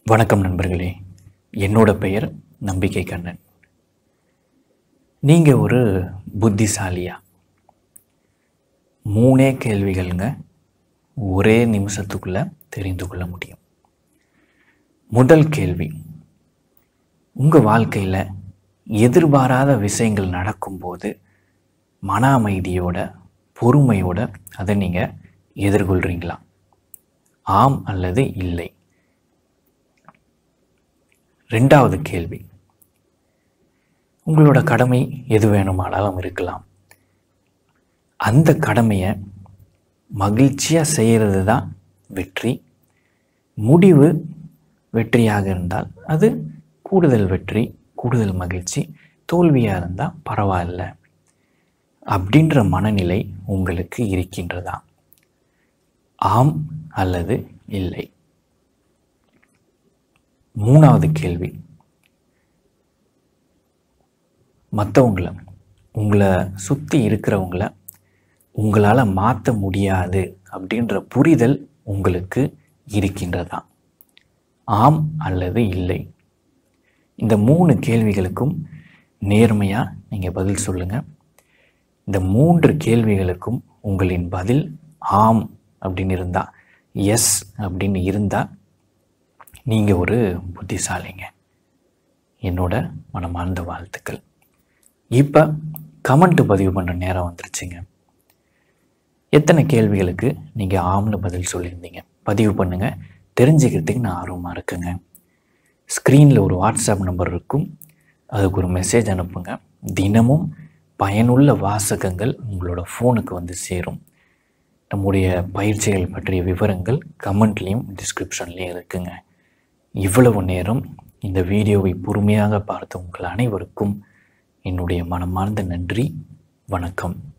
வணக்கம் நண்பர்களே என்னோட பெயர் நம்பிக்கை கண்ணன் நீங்கள் ஒரு புத்திசாலியா மூணே கேள்விகள்ங்க ஒரே நிமிஷத்துக்குள்ளே தெரிந்து கொள்ள முடியும் முதல் கேள்வி உங்கள் வாழ்க்கையில் எதிர்பாராத விஷயங்கள் நடக்கும்போது மன அமைதியோட பொறுமையோட அதை நீங்கள் எதிர்கொள்கிறீங்களா ஆம் அல்லது இல்லை ரெண்டாவது கேள்வி உங்களோட கடமை எது வேணுமானாலும் இருக்கலாம் அந்த கடமையை மகிழ்ச்சியாக செய்கிறது தான் வெற்றி முடிவு வெற்றியாக இருந்தால் அது கூடுதல் வெற்றி கூடுதல் மகிழ்ச்சி தோல்வியாக இருந்தால் பரவாயில்ல அப்படின்ற மனநிலை உங்களுக்கு இருக்கின்றதா ஆம் அல்லது இல்லை மூணாவது கேள்வி மற்றவங்கள உங்களை சுற்றி இருக்கிறவங்கள உங்களால் மாற்ற முடியாது அப்படின்ற புரிதல் உங்களுக்கு இருக்கின்றதா ஆம் அல்லது இல்லை இந்த மூணு கேள்விகளுக்கும் நேர்மையாக நீங்கள் பதில் சொல்லுங்கள் இந்த மூன்று கேள்விகளுக்கும் உங்களின் பதில் ஆம் அப்படின்னு இருந்தால் எஸ் அப்படின்னு இருந்தால் நீங்கள் ஒரு புத்திசாலிங்க என்னோட மனமார்ந்த வாழ்த்துக்கள் இப்போ கமெண்ட் பதிவு பண்ணுற நேரம் வந்துருச்சுங்க எத்தனை கேள்விகளுக்கு நீங்கள் ஆம்னு பதில் சொல்லியிருந்தீங்க பதிவு பண்ணுங்கள் தெரிஞ்சுக்கிறதுக்கு நான் ஆர்வமாக இருக்குங்க ஸ்க்ரீனில் ஒரு வாட்ஸ்அப் நம்பர் இருக்கும் அதுக்கு ஒரு மெசேஜ் அனுப்புங்க தினமும் பயனுள்ள வாசகங்கள் உங்களோட ஃபோனுக்கு வந்து சேரும் நம்முடைய பயிற்சிகள் பற்றிய விவரங்கள் கமெண்ட்லேயும் டிஸ்கிரிப்ஷன்லேயும் இருக்குங்க இவ்வளவு நேரம் இந்த வீடியோவை பொறுமையாக பார்த்த உங்கள் அனைவருக்கும் என்னுடைய மனமார்ந்த நன்றி வணக்கம்